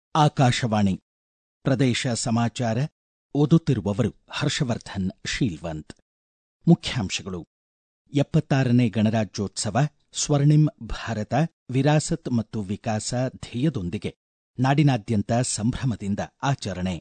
ಆಕಾಶವಾಣಿ ಪ್ರದೇಶ ಸಮಾಚಾರ ಓದುತ್ತಿರುವವರು ಹರ್ಷವರ್ಧನ್ ಶೀಲ್ವಂತ್ ಮುಖ್ಯಾಂಶಗಳು ಎಪ್ಪತ್ತಾರನೇ ಗಣರಾಜ್ಯೋತ್ಸವ ಸ್ವರ್ಣಿಂ ಭಾರತ ವಿರಾಸತ್ ಮತ್ತು ವಿಕಾಸ ಧ್ಯೇಯದೊಂದಿಗೆ ನಾಡಿನಾದ್ಯಂತ ಸಂಭ್ರಮದಿಂದ ಆಚರಣೆ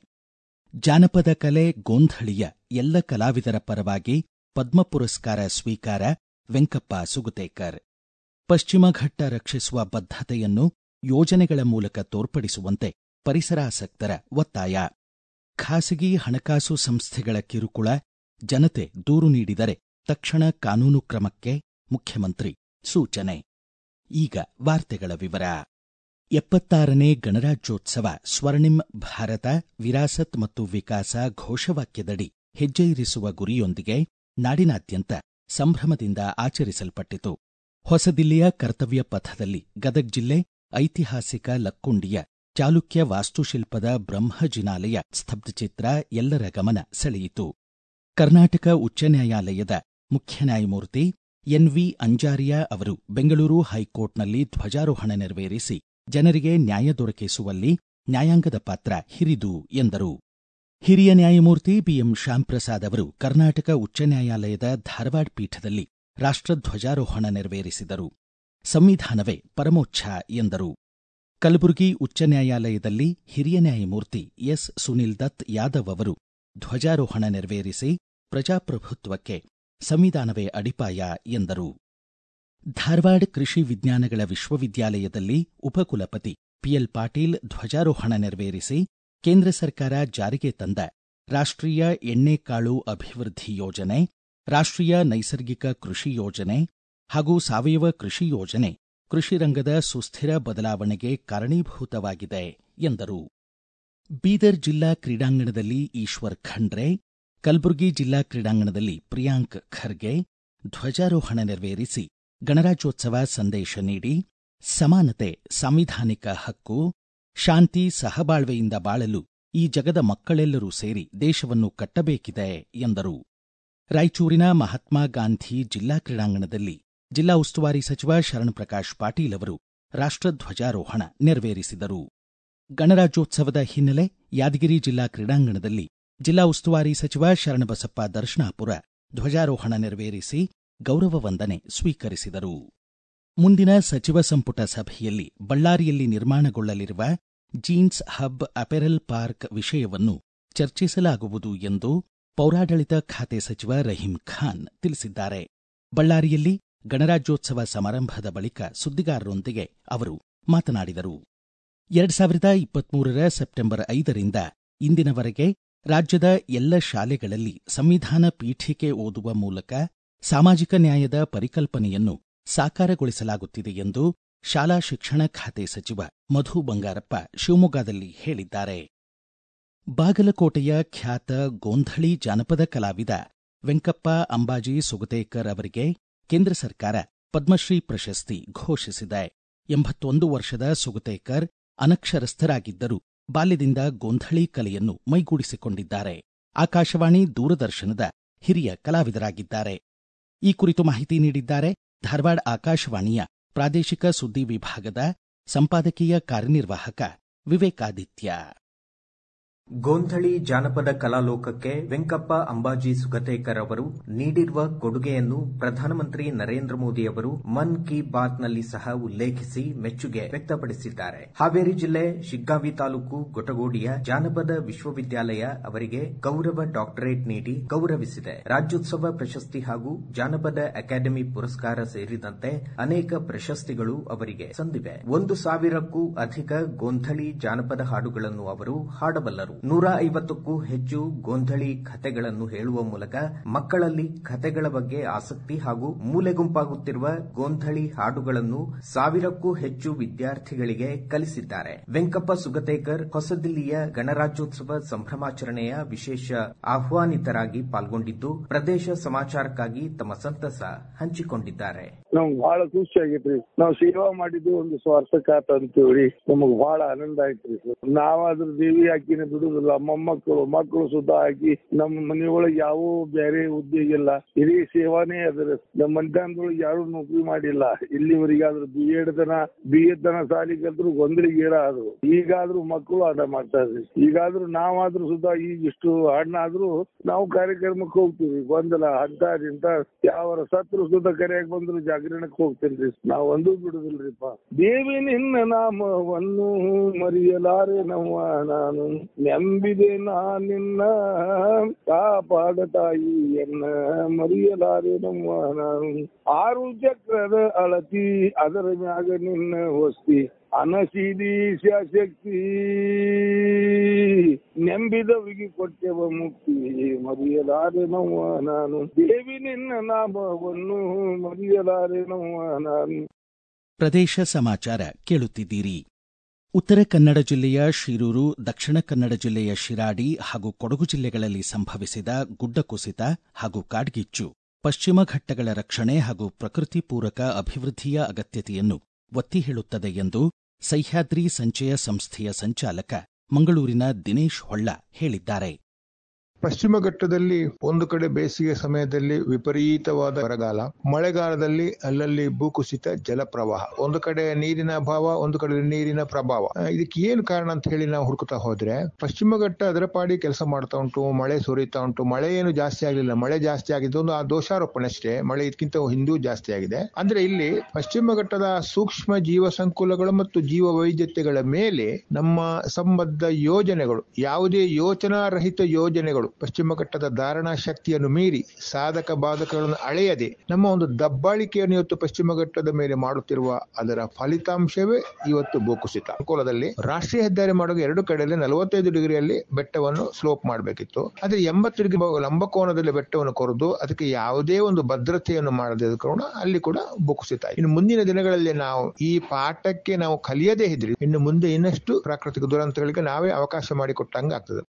ಜಾನಪದ ಕಲೆ ಗೋಂಧಳಿಯ ಎಲ್ಲ ಕಲಾವಿದರ ಪರವಾಗಿ ಪದ್ಮ ಪುರಸ್ಕಾರ ಸ್ವೀಕಾರ ವೆಂಕಪ್ಪ ಸುಗತೇಕರ್ ಪಶ್ಚಿಮ ಘಟ್ಟ ರಕ್ಷಿಸುವ ಬದ್ಧತೆಯನ್ನು ಯೋಜನೆಗಳ ಮೂಲಕ ತೋರ್ಪಡಿಸುವಂತೆ ಪರಿಸರಾಸಕ್ತರ ಒತ್ತಾಯ ಖಾಸಗಿ ಹಣಕಾಸು ಸಂಸ್ಥೆಗಳ ಕಿರುಕುಳ ಜನತೆ ದೂರು ನೀಡಿದರೆ ತಕ್ಷಣ ಕಾನೂನು ಕ್ರಮಕ್ಕೆ ಮುಖ್ಯಮಂತ್ರಿ ಸೂಚನೆ ಈಗ ವಾರ್ತೆಗಳ ವಿವರ ಎಪ್ಪತ್ತಾರನೇ ಗಣರಾಜ್ಯೋತ್ಸವ ಸ್ವರ್ಣಿಂ ಭಾರತ ವಿರಾಸತ್ ಮತ್ತು ವಿಕಾಸ ಘೋಷವಾಕ್ಯದಡಿ ಹೆಜ್ಜೆ ಇರಿಸುವ ಗುರಿಯೊಂದಿಗೆ ನಾಡಿನಾದ್ಯಂತ ಸಂಭ್ರಮದಿಂದ ಆಚರಿಸಲ್ಪಟ್ಟಿತು ಹೊಸದಿಲ್ಲಿಯ ಕರ್ತವ್ಯ ಪಥದಲ್ಲಿ ಗದಗ್ ಜಿಲ್ಲೆ ಐತಿಹಾಸಿಕ ಲಕ್ಕುಂಡಿಯ ಚಾಲುಕ್ಯ ವಾಸ್ತುಶಿಲ್ಪದ ಬ್ರಹ್ಮಜಿನಾಲಯ ಸ್ತಬ್ಧಚಿತ್ರ ಎಲ್ಲರ ಗಮನ ಸೆಳೆಯಿತು ಕರ್ನಾಟಕ ಉಚ್ಚ ನ್ಯಾಯಾಲಯದ ಮುಖ್ಯ ನ್ಯಾಯಮೂರ್ತಿ ಎನ್ವಿ ಅಂಜಾರಿಯಾ ಅವರು ಬೆಂಗಳೂರು ಹೈಕೋರ್ಟ್ನಲ್ಲಿ ಧ್ವಜಾರೋಹಣ ನೆರವೇರಿಸಿ ಜನರಿಗೆ ನ್ಯಾಯ ದೊರಕಿಸುವಲ್ಲಿ ನ್ಯಾಯಾಂಗದ ಪಾತ್ರ ಹಿರಿದು ಎಂದರು ಹಿರಿಯ ನ್ಯಾಯಮೂರ್ತಿ ಬಿಎಂ ಶ್ಯಾಂಪ್ರಸಾದ್ ಅವರು ಕರ್ನಾಟಕ ಉಚ್ಚ ನ್ಯಾಯಾಲಯದ ಧಾರವಾಡ ಪೀಠದಲ್ಲಿ ರಾಷ್ಟ್ರಧ್ವಜಾರೋಹಣ ನೆರವೇರಿಸಿದರು ಸಂವಿಧಾನವೇ ಪರಮೋಚ್ಛ ಎಂದರು ಕಲಬುರಗಿ ಉಚ್ಚ ನ್ಯಾಯಾಲಯದಲ್ಲಿ ಹಿರಿಯ ನ್ಯಾಯಮೂರ್ತಿ ಎಸ್ ಸುನಿಲ್ ದತ್ ಯಾದವ್ ಅವರು ಧ್ವಜಾರೋಹಣ ನೆರವೇರಿಸಿ ಪ್ರಜಾಪ್ರಭುತ್ವಕ್ಕೆ ಸಂವಿಧಾನವೇ ಅಡಿಪಾಯ ಎಂದರು ಧಾರವಾಡ ಕೃಷಿ ವಿಜ್ಞಾನಗಳ ವಿಶ್ವವಿದ್ಯಾಲಯದಲ್ಲಿ ಉಪಕುಲಪತಿ ಪಿಎಲ್ ಪಾಟೀಲ್ ಧ್ವಜಾರೋಹಣ ನೆರವೇರಿಸಿ ಕೇಂದ್ರ ಸರ್ಕಾರ ಜಾರಿಗೆ ತಂದ ರಾಷ್ಟ್ರೀಯ ಎಣ್ಣೆಕಾಳು ಅಭಿವೃದ್ಧಿ ಯೋಜನೆ ರಾಷ್ಟ್ರೀಯ ನೈಸರ್ಗಿಕ ಕೃಷಿ ಯೋಜನೆ ಹಾಗೂ ಸಾವಯವ ಕೃಷಿ ಯೋಜನೆ ಕೃಷಿ ರಂಗದ ಸುಸ್ಥಿರ ಬದಲಾವಣೆಗೆ ಕಾರಣೀಭೂತವಾಗಿದೆ ಎಂದರು ಬೀದರ್ ಜಿಲ್ಲಾ ಕ್ರೀಡಾಂಗಣದಲ್ಲಿ ಈಶ್ವರ್ ಖಂಡ್ರೆ ಕಲಬುರಗಿ ಜಿಲ್ಲಾ ಕ್ರೀಡಾಂಗಣದಲ್ಲಿ ಪ್ರಿಯಾಂಕ್ ಖರ್ಗೆ ಧ್ವಜಾರೋಹಣ ನೆರವೇರಿಸಿ ಗಣರಾಜ್ಯೋತ್ಸವ ಸಂದೇಶ ನೀಡಿ ಸಮಾನತೆ ಸಾಂವಿಧಾನಿಕ ಹಕ್ಕು ಶಾಂತಿ ಸಹಬಾಳ್ವೆಯಿಂದ ಬಾಳಲು ಈ ಜಗದ ಮಕ್ಕಳೆಲ್ಲರೂ ಸೇರಿ ದೇಶವನ್ನು ಕಟ್ಟಬೇಕಿದೆ ಎಂದರು ರಾಯಚೂರಿನ ಮಹಾತ್ಮ ಗಾಂಧಿ ಜಿಲ್ಲಾ ಕ್ರೀಡಾಂಗಣದಲ್ಲಿ ಜಿಲ್ಲಾ ಉಸ್ತುವಾರಿ ಸಚಿವ ಶರಣಪ್ರಕಾಶ್ ಪಾಟೀಲ್ ಅವರು ರಾಷ್ಟ್ರಧ್ವಜಾರೋಹಣ ನೆರವೇರಿಸಿದರು ಗಣರಾಜ್ಯೋತ್ಸವದ ಹಿನ್ನೆಲೆ ಯಾದಗಿರಿ ಜಿಲ್ಲಾ ಕ್ರೀಡಾಂಗಣದಲ್ಲಿ ಜಿಲ್ಲಾ ಉಸ್ತುವಾರಿ ಸಚಿವ ಶರಣಬಸಪ್ಪ ದರ್ಶನಾಪುರ ಧ್ವಜಾರೋಹಣ ನೆರವೇರಿಸಿ ಗೌರವ ವಂದನೆ ಸ್ವೀಕರಿಸಿದರು ಮುಂದಿನ ಸಚಿವ ಸಂಪುಟ ಸಭೆಯಲ್ಲಿ ಬಳ್ಳಾರಿಯಲ್ಲಿ ನಿರ್ಮಾಣಗೊಳ್ಳಲಿರುವ ಜೀನ್ಸ್ ಹಬ್ ಅಪೆರಲ್ ಪಾರ್ಕ್ ವಿಷಯವನ್ನು ಚರ್ಚಿಸಲಾಗುವುದು ಎಂದು ಪೌರಾಡಳಿತ ಖಾತೆ ಸಚಿವ ರಹೀಂ ಖಾನ್ ತಿಳಿಸಿದ್ದಾರೆ ಬಳ್ಳಾರಿಯಲ್ಲಿ ಗಣರಾಜ್ಯೋತ್ಸವ ಸಮಾರಂಭದ ಬಳಿಕ ಸುದ್ದಿಗಾರರೊಂದಿಗೆ ಅವರು ಮಾತನಾಡಿದರು ಎರಡ್ ಸಾವಿರದ ಇಪ್ಪತ್ಮೂರರ ಸೆಪ್ಟೆಂಬರ್ ಐದರಿಂದ ಇಂದಿನವರೆಗೆ ರಾಜ್ಯದ ಎಲ್ಲ ಶಾಲೆಗಳಲ್ಲಿ ಸಂವಿಧಾನ ಪೀಠಿಕೆ ಓದುವ ಮೂಲಕ ಸಾಮಾಜಿಕ ನ್ಯಾಯದ ಪರಿಕಲ್ಪನೆಯನ್ನು ಸಾಕಾರಗೊಳಿಸಲಾಗುತ್ತಿದೆ ಎಂದು ಶಾಲಾ ಶಿಕ್ಷಣ ಖಾತೆ ಸಚಿವ ಮಧು ಬಂಗಾರಪ್ಪ ಶಿವಮೊಗ್ಗದಲ್ಲಿ ಹೇಳಿದ್ದಾರೆ ಬಾಗಲಕೋಟೆಯ ಖ್ಯಾತ ಗೋಂಧಳಿ ಜಾನಪದ ಕಲಾವಿದ ವೆಂಕಪ್ಪ ಅಂಬಾಜಿ ಸುಗತೇಕರ್ ಅವರಿಗೆ ಕೇಂದ್ರ ಸರ್ಕಾರ ಪದ್ಮಶ್ರೀ ಪ್ರಶಸ್ತಿ ಘೋಷಿಸಿದೆ ಎಂಬತ್ತೊಂದು ವರ್ಷದ ಸುಗತೇಕರ್ ಅನಕ್ಷರಸ್ಥರಾಗಿದ್ದರೂ ಬಾಲ್ಯದಿಂದ ಗೋಂಧಳಿ ಕಲೆಯನ್ನು ಮೈಗೂಡಿಸಿಕೊಂಡಿದ್ದಾರೆ ಆಕಾಶವಾಣಿ ದೂರದರ್ಶನದ ಹಿರಿಯ ಕಲಾವಿದರಾಗಿದ್ದಾರೆ ಈ ಕುರಿತು ಮಾಹಿತಿ ನೀಡಿದ್ದಾರೆ ಧಾರವಾಡ ಆಕಾಶವಾಣಿಯ ಪ್ರಾದೇಶಿಕ ಸುದ್ದಿ ವಿಭಾಗದ ಸಂಪಾದಕೀಯ ಕಾರ್ಯನಿರ್ವಾಹಕ ವಿವೇಕಾದಿತ್ಯ ಗೋಂಧಳಿ ಜಾನಪದ ಕಲಾಲೋಕಕ್ಕೆ ವೆಂಕಪ್ಪ ಅಂಬಾಜಿ ಸುಗತೇಕರ್ ಅವರು ನೀಡಿರುವ ಕೊಡುಗೆಯನ್ನು ಪ್ರಧಾನಮಂತ್ರಿ ನರೇಂದ್ರ ಮೋದಿ ಅವರು ಮನ್ ಕಿ ಬಾತ್ನಲ್ಲಿ ಸಹ ಉಲ್ಲೇಖಿಸಿ ಮೆಚ್ಚುಗೆ ವ್ಯಕ್ತಪಡಿಸಿದ್ದಾರೆ ಹಾವೇರಿ ಜಿಲ್ಲೆ ಶಿಗ್ಗಾವಿ ತಾಲೂಕು ಗೊಟಗೋಡಿಯ ಜಾನಪದ ವಿಶ್ವವಿದ್ಯಾಲಯ ಅವರಿಗೆ ಗೌರವ ಡಾಕ್ಟರೇಟ್ ನೀಡಿ ಗೌರವಿಸಿದೆ ರಾಜ್ಯೋತ್ಸವ ಪ್ರಶಸ್ತಿ ಹಾಗೂ ಜಾನಪದ ಅಕಾಡೆಮಿ ಪುರಸ್ಕಾರ ಸೇರಿದಂತೆ ಅನೇಕ ಪ್ರಶಸ್ತಿಗಳು ಅವರಿಗೆ ಸಂದಿವೆ ಒಂದು ಸಾವಿರಕ್ಕೂ ಅಧಿಕ ಗೋಂಧಳಿ ಜಾನಪದ ಹಾಡುಗಳನ್ನು ಅವರು ಹಾಡಬಲ್ಲರು ನೂರ ಐವತ್ತಕ್ಕೂ ಹೆಚ್ಚು ಗೋಂಧಳಿ ಕಥೆಗಳನ್ನು ಹೇಳುವ ಮೂಲಕ ಮಕ್ಕಳಲ್ಲಿ ಕಥೆಗಳ ಬಗ್ಗೆ ಆಸಕ್ತಿ ಹಾಗೂ ಮೂಲೆಗುಂಪಾಗುತ್ತಿರುವ ಗೋಂಧಳಿ ಹಾಡುಗಳನ್ನು ಸಾವಿರಕ್ಕೂ ಹೆಚ್ಚು ವಿದ್ಯಾರ್ಥಿಗಳಿಗೆ ಕಲಿಸಿದ್ದಾರೆ ವೆಂಕಪ್ಪ ಸುಗತೇಕರ್ ಹೊಸದಿಲ್ಲಿಯ ಗಣರಾಜ್ಯೋತ್ಸವ ಸಂಭ್ರಮಾಚರಣೆಯ ವಿಶೇಷ ಆಹ್ವಾನಿತರಾಗಿ ಪಾಲ್ಗೊಂಡಿದ್ದು ಪ್ರದೇಶ ಸಮಾಚಾರಕ್ಕಾಗಿ ತಮ್ಮ ಸಂತಸ ಹಂಚಿಕೊಂಡಿದ್ದಾರೆ ನಮ್ಗ್ ಬಹಳ ಖುಷಿ ಆಗೈತ್ರಿ ನಾವ್ ಸೇವಾ ಮಾಡಿದ್ದು ಒಂದು ಸ್ವಾರ್ಥಕಾತ ಅಂತೀವ್ರಿ ನಮಗ್ ಬಹಳ ಆನಂದ ಆಯ್ತ್ರಿ ನಾವ್ ಅದ್ರ ದೇವಿ ಆಕಿನ ಬಿಡು ಬಿಡುದಿಲ್ಲ ಮೊಮ್ಮಕ್ಕಳು ಮಕ್ಕಳು ಸುದ್ದ ಹಾಕಿ ನಮ್ಮ ಮನೆಯೊಳಗೆ ಯಾವ ಬೇರೆ ಉದ್ಯೋಗ ಇಲ್ಲ ಇಡೀ ಸೇವಾನೇ ಅದ್ರ ನಮ್ಮ ಮನೆತನದೊಳಗೆ ಯಾರು ನೌಕರಿ ಮಾಡಿಲ್ಲ ಇಲ್ಲಿವರೆಗಾದ್ರೂ ಬಿ ಎಡ್ ತನ ಬಿ ಎಡ್ ತನ ಸಾಲಿ ಕಲ್ತ್ರು ಗೊಂದಲಿಗೆ ಏರ ಆದ್ರು ಈಗಾದ್ರೂ ಮಕ್ಕಳು ಆಟ ಮಾಡ್ತಾ ಇದ್ರಿ ಈಗಾದ್ರೂ ನಾವಾದ್ರೂ ಸುದ್ದ ಈಗ ಇಷ್ಟು ಹಣ್ಣಾದ್ರೂ ನಾವು ಕಾರ್ಯಕ್ರಮಕ್ಕೆ ಹೋಗ್ತೀವಿ ಗೊಂದಲ ಅಂತ ಇಂತ ಯಾವ ಸತ್ರು ಸುದ್ದ ಕರೆಯಾಗಿ ಬಂದ್ರು ಜಾಗರಣಕ್ಕೆ ಹೋಗ್ತೇನ್ರಿ ನಾವು ಒಂದು ಬಿಡುದಿಲ್ರಿಪ್ಪ ದೇವಿ ನಿನ್ನ ನಾಮವನ್ನು ಮರೆಯಲಾರೆ ನಮ್ಮ ನಾನು ನಂಬಿದೆ ನಾ ನಿನ್ನ ಕಾಪಾಡ ತಾಯಿಯನ್ನ ಮರೆಯಲಾರೆ ನಮ್ಮ ನಾನು ಆರು ಚಕ್ರದ ಅಳತಿ ಅದರ ಮ್ಯಾಗ ನಿನ್ನ ಹೊಸ್ತಿ ಅನಸೀದಿ ಶಕ್ತಿ ನೆಂಬಿದವಿಗೆ ಕೊಟ್ಟೆವ ಮುಕ್ತಿ ಮರೆಯಲಾರೆ ನವ್ವ ನಾನು ದೇವಿ ನಿನ್ನ ನಾಮವನ್ನು ಮರೆಯಲಾರೆ ನವ್ವ ನಾನು ಪ್ರದೇಶ ಸಮಾಚಾರ ಕೇಳುತ್ತಿದ್ದೀರಿ ಉತ್ತರ ಕನ್ನಡ ಜಿಲ್ಲೆಯ ಶಿರೂರು ದಕ್ಷಿಣ ಕನ್ನಡ ಜಿಲ್ಲೆಯ ಶಿರಾಡಿ ಹಾಗೂ ಕೊಡಗು ಜಿಲ್ಲೆಗಳಲ್ಲಿ ಸಂಭವಿಸಿದ ಗುಡ್ಡ ಕುಸಿತ ಹಾಗೂ ಕಾಡ್ಗಿಚ್ಚು ಪಶ್ಚಿಮ ಘಟ್ಟಗಳ ರಕ್ಷಣೆ ಹಾಗೂ ಪ್ರಕೃತಿ ಪೂರಕ ಅಭಿವೃದ್ಧಿಯ ಅಗತ್ಯತೆಯನ್ನು ಒತ್ತಿ ಹೇಳುತ್ತದೆ ಎಂದು ಸಹ್ಯಾದ್ರಿ ಸಂಚಯ ಸಂಸ್ಥೆಯ ಸಂಚಾಲಕ ಮಂಗಳೂರಿನ ದಿನೇಶ್ ಹೊಳ್ಳ ಹೇಳಿದ್ದಾರೆ ಪಶ್ಚಿಮ ಘಟ್ಟದಲ್ಲಿ ಒಂದು ಕಡೆ ಬೇಸಿಗೆ ಸಮಯದಲ್ಲಿ ವಿಪರೀತವಾದ ಬರಗಾಲ ಮಳೆಗಾಲದಲ್ಲಿ ಅಲ್ಲಲ್ಲಿ ಭೂಕುಸಿತ ಜಲಪ್ರವಾಹ ಒಂದು ಕಡೆ ನೀರಿನ ಅಭಾವ ಒಂದು ಕಡೆ ನೀರಿನ ಪ್ರಭಾವ ಆ, ಇದಕ್ಕೆ ಏನು ಕಾರಣ ಅಂತ ಹೇಳಿ ನಾವು ಹುಡುಕ್ತಾ ಹೋದ್ರೆ ಪಶ್ಚಿಮ ಘಟ್ಟ ಅದರ ಪಾಡಿ ಕೆಲಸ ಮಾಡ್ತಾ ಉಂಟು ಮಳೆ ಸುರಿತಾ ಉಂಟು ಮಳೆ ಏನು ಜಾಸ್ತಿ ಆಗಲಿಲ್ಲ ಮಳೆ ಜಾಸ್ತಿ ಆಗಿದ್ದು ಒಂದು ಆ ದೋಷಾರೋಪಣೆ ಅಷ್ಟೇ ಮಳೆ ಇದಕ್ಕಿಂತ ಹಿಂದೂ ಜಾಸ್ತಿ ಆಗಿದೆ ಅಂದ್ರೆ ಇಲ್ಲಿ ಪಶ್ಚಿಮ ಘಟ್ಟದ ಸೂಕ್ಷ್ಮ ಜೀವ ಸಂಕುಲಗಳು ಮತ್ತು ಜೀವ ವೈವಿಧ್ಯತೆಗಳ ಮೇಲೆ ನಮ್ಮ ಸಂಬದ್ಧ ಯೋಜನೆಗಳು ಯಾವುದೇ ಯೋಚನಾ ರಹಿತ ಯೋಜನೆಗಳು ಪಶ್ಚಿಮ ಘಟ್ಟದ ಧಾರಣಾ ಶಕ್ತಿಯನ್ನು ಮೀರಿ ಸಾಧಕ ಬಾಧಕಗಳನ್ನು ಅಳೆಯದೆ ನಮ್ಮ ಒಂದು ದಬ್ಬಾಳಿಕೆಯನ್ನು ಇವತ್ತು ಪಶ್ಚಿಮ ಘಟ್ಟದ ಮೇಲೆ ಮಾಡುತ್ತಿರುವ ಅದರ ಫಲಿತಾಂಶವೇ ಇವತ್ತು ಭೂಕುಸಿತ ಅನುಕೂಲದಲ್ಲಿ ರಾಷ್ಟ್ರೀಯ ಹೆದ್ದಾರಿ ಮಾಡುವ ಎರಡು ಕಡೆಯಲ್ಲಿ ನಲವತ್ತೈದು ಡಿಗ್ರಿಯಲ್ಲಿ ಬೆಟ್ಟವನ್ನು ಸ್ಲೋಪ್ ಮಾಡಬೇಕಿತ್ತು ಆದ್ರೆ ಎಂಬತ್ತು ಡಿಗ್ರಿ ಲಂಬಕೋನದಲ್ಲಿ ಬೆಟ್ಟವನ್ನು ಕೊರೆದು ಅದಕ್ಕೆ ಯಾವುದೇ ಒಂದು ಭದ್ರತೆಯನ್ನು ಮಾಡದೇ ಕಾರಣ ಅಲ್ಲಿ ಕೂಡ ಭೂಕುಸಿತ ಇನ್ನು ಮುಂದಿನ ದಿನಗಳಲ್ಲಿ ನಾವು ಈ ಪಾಠಕ್ಕೆ ನಾವು ಕಲಿಯದೇ ಇದ್ರಿ ಇನ್ನು ಮುಂದೆ ಇನ್ನಷ್ಟು ಪ್ರಾಕೃತಿಕ ದುರಂತಗಳಿಗೆ ನಾವೇ ಅವಕಾಶ ಮಾಡಿಕೊಟ್ಟಂಗೆ ಆಗ್ತದೆ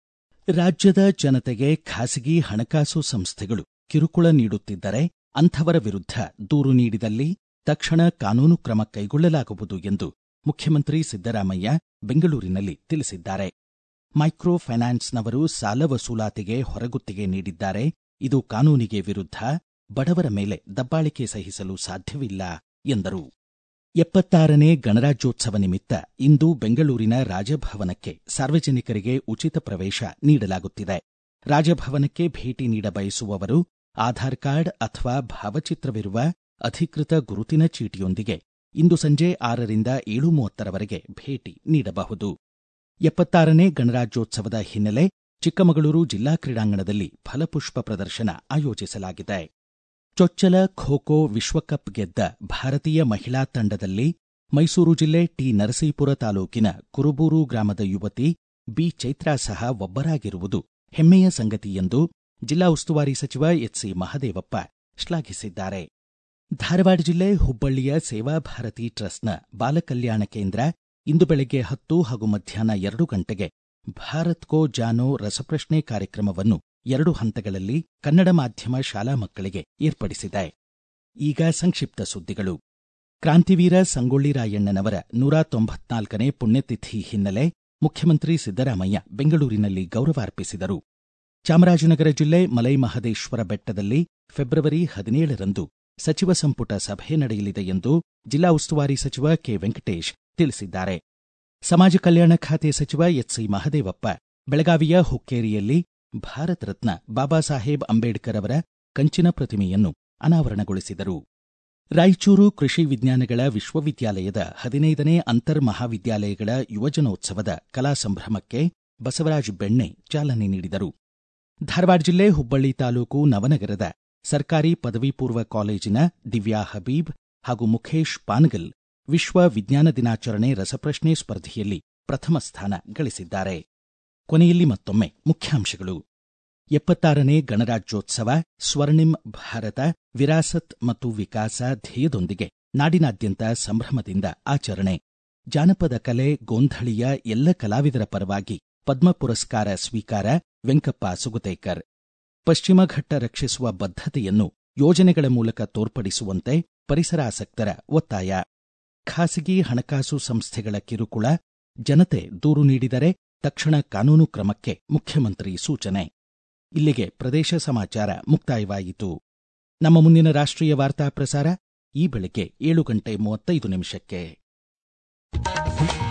ರಾಜ್ಯದ ಜನತೆಗೆ ಖಾಸಗಿ ಹಣಕಾಸು ಸಂಸ್ಥೆಗಳು ಕಿರುಕುಳ ನೀಡುತ್ತಿದ್ದರೆ ಅಂಥವರ ವಿರುದ್ಧ ದೂರು ನೀಡಿದಲ್ಲಿ ತಕ್ಷಣ ಕಾನೂನು ಕ್ರಮ ಕೈಗೊಳ್ಳಲಾಗುವುದು ಎಂದು ಮುಖ್ಯಮಂತ್ರಿ ಸಿದ್ದರಾಮಯ್ಯ ಬೆಂಗಳೂರಿನಲ್ಲಿ ತಿಳಿಸಿದ್ದಾರೆ ಮೈಕ್ರೋ ಫೈನಾನ್ಸ್ನವರು ಸಾಲ ವಸೂಲಾತಿಗೆ ಹೊರಗುತ್ತಿಗೆ ನೀಡಿದ್ದಾರೆ ಇದು ಕಾನೂನಿಗೆ ವಿರುದ್ಧ ಬಡವರ ಮೇಲೆ ದಬ್ಬಾಳಿಕೆ ಸಹಿಸಲು ಸಾಧ್ಯವಿಲ್ಲ ಎಂದರು ಎಪ್ಪತ್ತಾರನೇ ಗಣರಾಜ್ಯೋತ್ಸವ ನಿಮಿತ್ತ ಇಂದು ಬೆಂಗಳೂರಿನ ರಾಜಭವನಕ್ಕೆ ಸಾರ್ವಜನಿಕರಿಗೆ ಉಚಿತ ಪ್ರವೇಶ ನೀಡಲಾಗುತ್ತಿದೆ ರಾಜಭವನಕ್ಕೆ ಭೇಟಿ ನೀಡ ಬಯಸುವವರು ಆಧಾರ್ ಕಾರ್ಡ್ ಅಥವಾ ಭಾವಚಿತ್ರವಿರುವ ಅಧಿಕೃತ ಗುರುತಿನ ಚೀಟಿಯೊಂದಿಗೆ ಇಂದು ಸಂಜೆ ಆರರಿಂದ ಏಳು ಮೂವತ್ತರವರೆಗೆ ಭೇಟಿ ನೀಡಬಹುದು ಎಪ್ಪತ್ತಾರನೇ ಗಣರಾಜ್ಯೋತ್ಸವದ ಹಿನ್ನೆಲೆ ಚಿಕ್ಕಮಗಳೂರು ಜಿಲ್ಲಾ ಕ್ರೀಡಾಂಗಣದಲ್ಲಿ ಫಲಪುಷ್ಪ ಪ್ರದರ್ಶನ ಆಯೋಜಿಸಲಾಗಿದೆ ಚೊಚ್ಚಲ ಖೋ ಖೋ ವಿಶ್ವಕಪ್ ಗೆದ್ದ ಭಾರತೀಯ ಮಹಿಳಾ ತಂಡದಲ್ಲಿ ಮೈಸೂರು ಜಿಲ್ಲೆ ಟಿ ನರಸೀಪುರ ತಾಲೂಕಿನ ಕುರುಬೂರು ಗ್ರಾಮದ ಯುವತಿ ಬಿ ಚೈತ್ರಾ ಸಹ ಒಬ್ಬರಾಗಿರುವುದು ಹೆಮ್ಮೆಯ ಸಂಗತಿ ಎಂದು ಜಿಲ್ಲಾ ಉಸ್ತುವಾರಿ ಸಚಿವ ಎಚ್ಸಿ ಮಹದೇವಪ್ಪ ಶ್ಲಾಘಿಸಿದ್ದಾರೆ ಧಾರವಾಡ ಜಿಲ್ಲೆ ಹುಬ್ಬಳ್ಳಿಯ ಸೇವಾ ಭಾರತಿ ಟ್ರಸ್ಟ್ನ ಬಾಲಕಲ್ಯಾಣ ಕೇಂದ್ರ ಇಂದು ಬೆಳಗ್ಗೆ ಹತ್ತು ಹಾಗೂ ಮಧ್ಯಾಹ್ನ ಎರಡು ಗಂಟೆಗೆ ಭಾರತ್ ಕೋ ಜಾನೋ ರಸಪ್ರಶ್ನೆ ಕಾರ್ಯಕ್ರಮವನ್ನು ಎರಡು ಹಂತಗಳಲ್ಲಿ ಕನ್ನಡ ಮಾಧ್ಯಮ ಶಾಲಾ ಮಕ್ಕಳಿಗೆ ಏರ್ಪಡಿಸಿದೆ ಈಗ ಸಂಕ್ಷಿಪ್ತ ಸುದ್ದಿಗಳು ಕ್ರಾಂತಿವೀರ ಸಂಗೊಳ್ಳಿ ರಾಯಣ್ಣನವರ ನೂರ ತೊಂಬತ್ನಾಲ್ಕನೇ ಪುಣ್ಯತಿಥಿ ಹಿನ್ನೆಲೆ ಮುಖ್ಯಮಂತ್ರಿ ಸಿದ್ದರಾಮಯ್ಯ ಬೆಂಗಳೂರಿನಲ್ಲಿ ಗೌರವಾರ್ಪಿಸಿದರು ಚಾಮರಾಜನಗರ ಜಿಲ್ಲೆ ಮಲೈಮಹದೇಶ್ವರ ಬೆಟ್ಟದಲ್ಲಿ ಫೆಬ್ರವರಿ ಹದಿನೇಳರಂದು ಸಚಿವ ಸಂಪುಟ ಸಭೆ ನಡೆಯಲಿದೆ ಎಂದು ಜಿಲ್ಲಾ ಉಸ್ತುವಾರಿ ಸಚಿವ ಕೆ ವೆಂಕಟೇಶ್ ತಿಳಿಸಿದ್ದಾರೆ ಸಮಾಜ ಕಲ್ಯಾಣ ಖಾತೆ ಸಚಿವ ಎಚ್ಸಿ ಮಹದೇವಪ್ಪ ಬೆಳಗಾವಿಯ ಹುಕ್ಕೇರಿಯಲ್ಲಿ ಭಾರತ ರತ್ನ ಬಾಬಾ ಸಾಹೇಬ್ ಅಂಬೇಡ್ಕರ್ ಅವರ ಕಂಚಿನ ಪ್ರತಿಮೆಯನ್ನು ಅನಾವರಣಗೊಳಿಸಿದರು ರಾಯಚೂರು ಕೃಷಿ ವಿಜ್ಞಾನಗಳ ವಿಶ್ವವಿದ್ಯಾಲಯದ ಹದಿನೈದನೇ ಅಂತರ್ ಮಹಾವಿದ್ಯಾಲಯಗಳ ಯುವಜನೋತ್ಸವದ ಕಲಾ ಸಂಭ್ರಮಕ್ಕೆ ಬಸವರಾಜ ಬೆಣ್ಣೆ ಚಾಲನೆ ನೀಡಿದರು ಧಾರವಾಡ ಜಿಲ್ಲೆ ಹುಬ್ಬಳ್ಳಿ ತಾಲೂಕು ನವನಗರದ ಸರ್ಕಾರಿ ಪದವಿ ಪೂರ್ವ ಕಾಲೇಜಿನ ದಿವ್ಯಾ ಹಬೀಬ್ ಹಾಗೂ ಮುಖೇಶ್ ಪಾನಗಲ್ ವಿಶ್ವ ವಿಜ್ಞಾನ ದಿನಾಚರಣೆ ರಸಪ್ರಶ್ನೆ ಸ್ಪರ್ಧೆಯಲ್ಲಿ ಪ್ರಥಮ ಸ್ಥಾನ ಗಳಿಸಿದ್ದಾರೆ ಕೊನೆಯಲ್ಲಿ ಮತ್ತೊಮ್ಮೆ ಮುಖ್ಯಾಂಶಗಳು ಎಪ್ಪತ್ತಾರನೇ ಗಣರಾಜ್ಯೋತ್ಸವ ಸ್ವರ್ಣಿಂ ಭಾರತ ವಿರಾಸತ್ ಮತ್ತು ವಿಕಾಸ ಧ್ಯೇಯದೊಂದಿಗೆ ನಾಡಿನಾದ್ಯಂತ ಸಂಭ್ರಮದಿಂದ ಆಚರಣೆ ಜಾನಪದ ಕಲೆ ಗೋಂಧಳಿಯ ಎಲ್ಲ ಕಲಾವಿದರ ಪರವಾಗಿ ಪದ್ಮ ಪುರಸ್ಕಾರ ಸ್ವೀಕಾರ ವೆಂಕಪ್ಪ ಸುಗತೇಕರ್ ಪಶ್ಚಿಮ ಘಟ್ಟ ರಕ್ಷಿಸುವ ಬದ್ಧತೆಯನ್ನು ಯೋಜನೆಗಳ ಮೂಲಕ ತೋರ್ಪಡಿಸುವಂತೆ ಪರಿಸರಾಸಕ್ತರ ಒತ್ತಾಯ ಖಾಸಗಿ ಹಣಕಾಸು ಸಂಸ್ಥೆಗಳ ಕಿರುಕುಳ ಜನತೆ ದೂರು ನೀಡಿದರೆ ತಕ್ಷಣ ಕಾನೂನು ಕ್ರಮಕ್ಕೆ ಮುಖ್ಯಮಂತ್ರಿ ಸೂಚನೆ ಇಲ್ಲಿಗೆ ಪ್ರದೇಶ ಸಮಾಚಾರ ಮುಕ್ತಾಯವಾಯಿತು ನಮ್ಮ ಮುಂದಿನ ರಾಷ್ಟ್ರೀಯ ವಾರ್ತಾ ಪ್ರಸಾರ ಈ ಬೆಳಗ್ಗೆ ಏಳು ಗಂಟೆ ಮೂವತ್ತೈದು ನಿಮಿಷಕ್ಕೆ